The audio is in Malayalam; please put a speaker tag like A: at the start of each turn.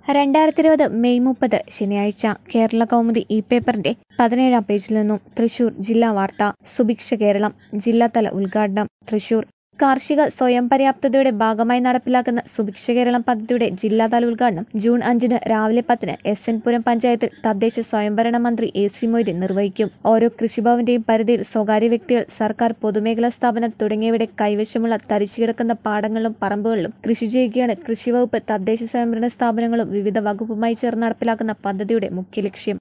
A: രണ്ടായിരത്തി ഇരുപത് മെയ് മുപ്പത് ശനിയാഴ്ച കേരള കൗമുദി ഇ പേപ്പറിന്റെ പതിനേഴാം പേജിൽ നിന്നും തൃശൂർ ജില്ലാ വാർത്ത സുഭിക്ഷ കേരളം ജില്ലാതല ഉദ്ഘാടനം തൃശൂർ കാർഷിക സ്വയം പര്യാപ്തതയുടെ ഭാഗമായി നടപ്പിലാക്കുന്ന സുഭിക്ഷ കേരളം പദ്ധതിയുടെ ജില്ലാതല ഉദ്ഘാടനം ജൂൺ അഞ്ചിന് രാവിലെ പത്തിന് എസ് എൻ പുരം പഞ്ചായത്തിൽ തദ്ദേശ സ്വയംഭരണ മന്ത്രി എ സി മൊയ്തീൻ നിർവഹിക്കും ഓരോ കൃഷിഭവന്റെയും പരിധിയിൽ സ്വകാര്യ വ്യക്തികൾ സർക്കാർ പൊതുമേഖലാ സ്ഥാപനം തുടങ്ങിയവയുടെ കൈവശമുള്ള തരിച്ചുകിടക്കുന്ന പാടങ്ങളിലും പറമ്പുകളിലും കൃഷി ചെയ്യുകയാണ് കൃഷിവകുപ്പ് തദ്ദേശ സ്വയംഭരണ സ്ഥാപനങ്ങളും വിവിധ വകുപ്പുമായി ചേർന്ന് നടപ്പിലാക്കുന്ന പദ്ധതിയുടെ മുഖ്യ ലക്ഷ്യം